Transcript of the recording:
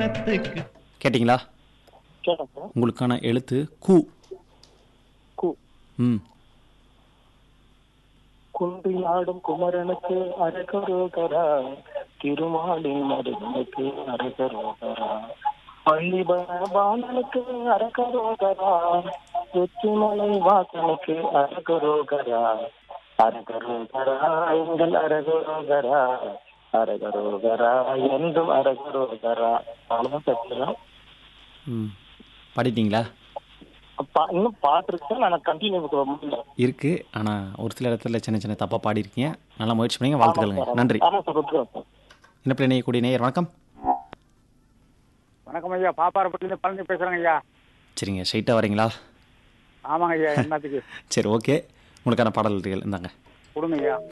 குமரனத்துக்கு கேட்டிங்களா கேட்டேன் சார் உங்களுக்கான எழுத்து கு கு ம் குன்றில் ஆடும் குமரனுக்கு அரகரோகரா திருமாலின் மருகனுக்கு அரகரோகரா பள்ளிபன பாலனுக்கு அரகரோகரா வெற்றிமலை வாசனுக்கு அரகரோகரா அரகரோகரா எங்கள் அரகரோகரா அரகரோகரா என்றும் அரகரோகரா அவ்வளவுதான் பேசுறேன் ம் பாடிட்டீங்களா அப்பா இன்னும் பாட்டு இருக்கு நான் கண்டினியூ முடியல இருக்கு ஆனால் ஒரு சில இடத்துல சின்ன சின்ன தப்பாக பாடியிருக்கீங்க நல்லா முயற்சி பண்ணீங்க வாழ்த்துக்களுங்க நன்றி ஆமா சார் ஒத்துக்கிறேன் சார் இணைப்பில் இணையக்கூடிய நேயர் வணக்கம் வணக்கம் ஐயா பாப்பாரப்பட்டிலேருந்து பழனி பேசுகிறேங்க ஐயா சரிங்க ஸ்ட்ரைட்டாக வரீங்களா ஆமாங்க ஐயா என்னத்துக்கு சரி ஓகே உங்களுக்கான பாடல்கள் இந்தாங்க கொடுங்க ஐயா